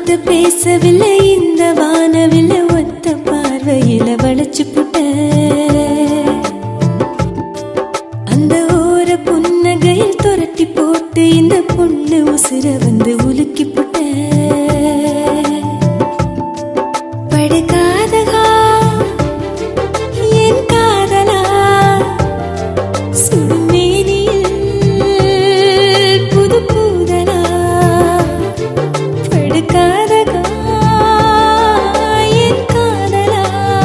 வார்த்தை பேசவில்லை இந்த வானவில்ல ஒத்த பார்வையில வளைச்சு புட்ட அந்த ஓர புன்னகையில் துரட்டி போட்டு இந்த பொண்ணு உசுர வந்து உலுக்கி புட்ட படுகாதகா என் காதலா சுடுமேனியில் புது பூதலா படுகாதகா என் காதலா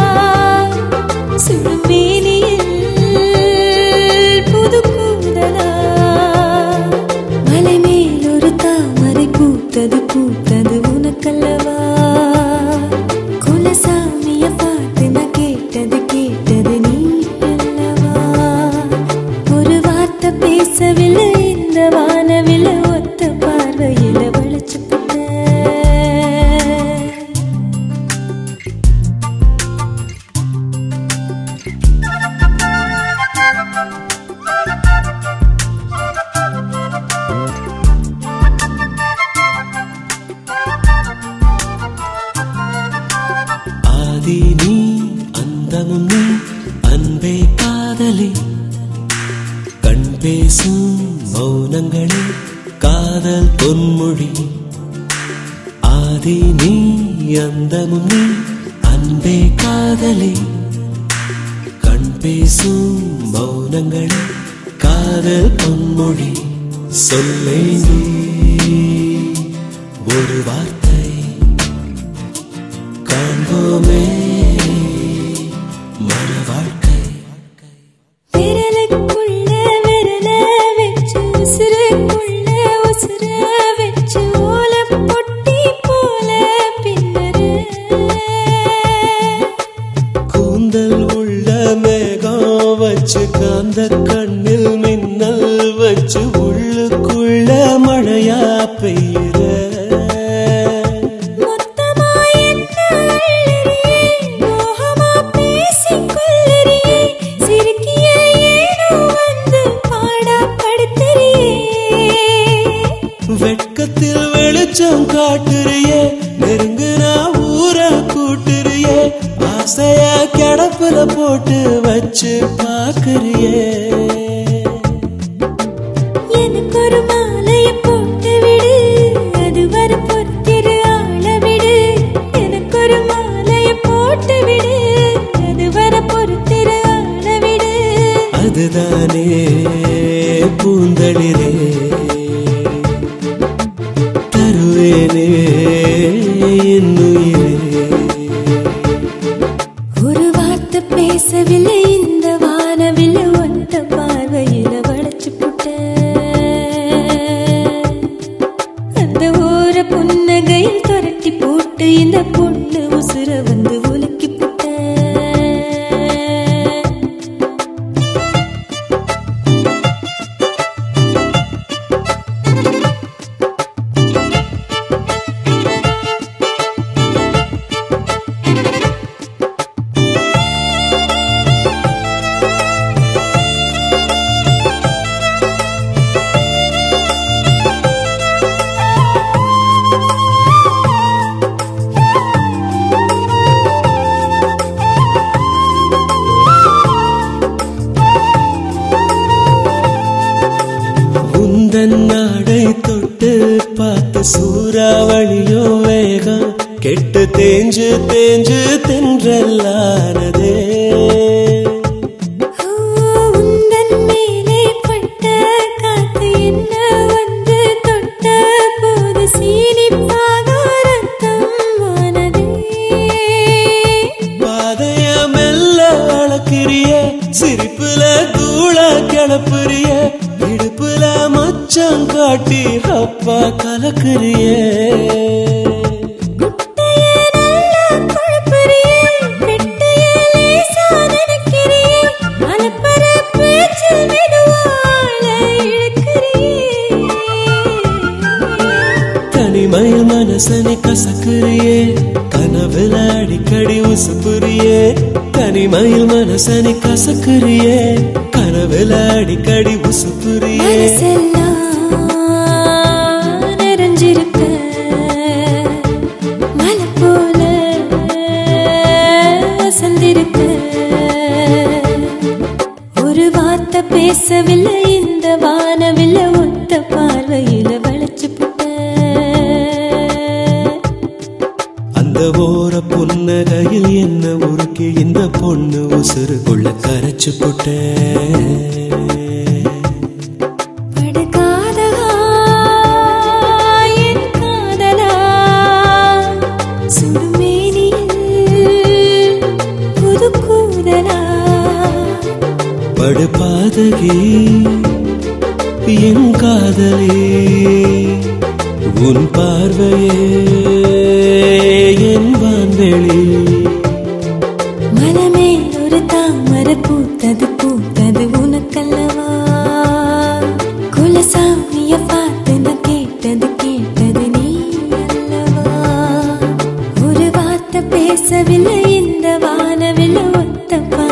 சுடுமேனியில் புது பூதலா மலை மேல் ஒரு தாமரை பூத்தது பூத்தது உனக்கல்லவா குலசாமிய பார்த்து நான் கேட்டது கேட்டது நீ அல்லவா ஒரு வார்த்தை பேசவில்லை இந்த வானவில்ல ஒத்த பார்வையில வளைச்சு போட்ட ஆதி நீ அந்தமும் நீ அன்பே காதலி கண் பேசும் மௌனங்களே காதல் பொன்மொழி ஆதி நீ அந்தமும் நீ அன்பே காதலி கண் பேசும் மௌனங்களே காதல் பொன்மொழி சொல்லை நீ ஒரு வார்த்தை காண்போமே மன வாழ்க்கை விரலுக்குள்ள விரல வச்சு உசுருக்குள்ள உசுர வச்சு ஓலம் பொட்டி போல பின்னர கூந்தல் உள்ள மேகம் வச்சு காந்த கண்ணில் மின்னல் வச்சு உள்ளுக்குள்ள மழையா பெய்யுற மொத்தமா என்ன அள்ளறியே மோகமா பேசிக் கொள்ளறியே சிரிக்கிய ஏனோ வந்து பாடா படுத்தறியே வெட்கத்தில் வெளிச்சம் காட்டுறியே நெருங்குனா ஊர கூட்டுறியே ஆசைய கிடப்புல போட்டு வச்சு பாக்குறியே எனக்கு ஒரு மாலைய போட்டு விடு அது வர பொறுத்திரு ஆள விடு எனக்கு ஒரு மாலைய போட்டு விடு அது வர பொறுத்திரு ஆள விடு அதுதானே பூந்தளிரே தருவேனே என்னுயிரே ஒரு வார்த்தை பேசவில்லை இந்த வானவில் ஒத்த பார்வையில வளைச்சு புட்ட அந்த ஓர புன்னகையில் துரட்டி போட்டு இந்த பொண்ணு உசுர வந்து உலுக்கி புட்ட உந்தன் நாடை தொட்டு பார்த்து சூறாவளியோ வேகம் கெட்டு தேஞ்சு தேஞ்சு தென்றல்லானதே ஓ, உந்தன் மேலே பட்ட காத்து என்ன வந்து தொட்ட போது சீனிப்பாக ரத்தம் ஆனதே பாதைய மெல்ல அளக்கிறிய சிரிப்புல தூள கிளப்புறிய இடுப்புல மச்சம் காட்டி அப்பா கலக்குறியே குட்டையே நல்லா குழப்புறியே, பெட்டையே லேசா நினைக்கிறியே, அலப்பற பேச்சில் மெதுவாக இழுக்கிறியே. தனிமையில் மனசனை கசக்குறியே கனவுல அடிக்கடி உசுப்புறியே தனிமையில் மனசனை கசக்குறியே கனவுல அடிக்கடி உசுப்புறியே மனசெல்லாம் நிறைஞ்சிருக்க பேசவில்லை இந்த வானவில்ல ஒத்த பார்வையில வளைச்சு புட்ட அந்த ஓர புன்னகையில் என்ன உருக்கி இந்த பொண்ணு உசுருக்குள்ள கரைச்சு போட்டேன் படுகாதலா என் காதலா சுடுமேனியில் புது கூதலா படுபாதகி என் காதலே உன் பார்வையே என் வான்வெளி மனமே ஒரு தாமரை பூத்தது பூத்தது உனக்கல்லவா குலசாமிய பார்த்து நான் கேட்டது கேட்டது நீ அல்லவா ஒரு வார்த்தை பேசவில்லை இந்த வானவில் ஒத்த